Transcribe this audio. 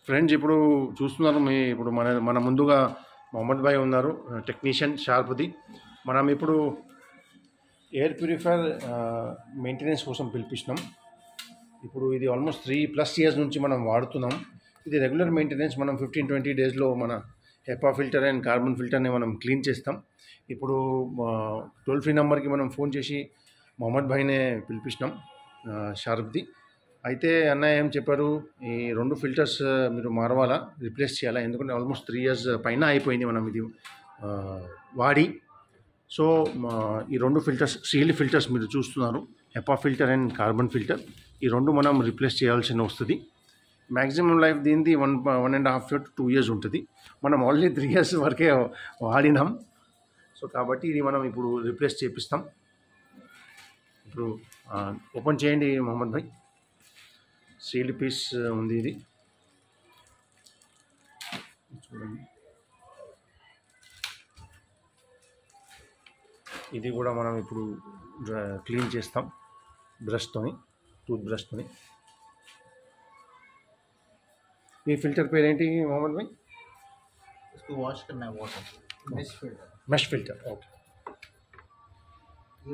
friends ఇప్పుడు చూస్తున్నారు మీ ఇప్పుడు మన మన ముందుగా మొహమ్మద్ భాయ్ ఉన్నారు టెక్నీషియన్ షార్ప్ది మనం ఇప్పుడు ఎయిర్ ప్యూరిఫైయర్ మెయింటెనెన్స్ కోసం పిలిపించినాం ఇప్పుడు ఇది ఆల్మోస్ట్ త్రీ ప్లస్ ఇయర్స్ నుంచి మనం వాడుతున్నాం ఇది రెగ్యులర్ మెయింటెనెన్స్ మనం ఫిఫ్టీన్ ట్వంటీ డేస్లో మన హెపా ఫిల్టర్ అండ్ కార్బన్ ఫిల్టర్ని మనం క్లీన్ చేస్తాం ఇప్పుడు టోల్ ఫ్రీ నెంబర్కి మనం ఫోన్ చేసి మొహమ్మద్ భాయ్నే పిలిపించినాం ఆ, షార్ప్ది అయితే అన్నయ్య ఏం చెప్పారు ఈ రెండు ఫిల్టర్స్ మీరు మారవాలా రిప్లేస్ చేయాలా ఎందుకంటే ఆల్మోస్ట్ త్రీ ఇయర్స్ పైన అయిపోయింది మనం ఇది ఆ, వాడి సో మా ఈ రెండు ఫిల్టర్స్ సీల్డ్ ఫిల్టర్స్ మీరు చూస్తున్నారు HEPA filter and carbon filter ఈ రెండు మనం రిప్లేస్ చేయాల్సి వస్తుంది మ్యాక్సిమం లైఫ్ దీనిది one one and half year two years ఉంటుంది మనం ఆల్రెడీ త్రీ ఇయర్స్ వరకే వాడినాం సో కాబట్టి ఇది మనం ఇప్పుడు రిప్లేస్ చేపిస్తాం ఇప్పుడు ఓపెన్ చేయండి మొహమ్మద్ భాయ్ సీల్డ్ పీస్ ఉంది ఇది చూడండి ఇది కూడా మనం ఇప్పుడు డ్ర- క్లీన్ చేస్తాం బ్రష్తోని టూత్ బ్రష్తోని ఈ ఫిల్టర్ పేరు ఏంటి మొహమ్మద్ భాయ్ इसको वॉश करना है water mesh filter mesh filter okay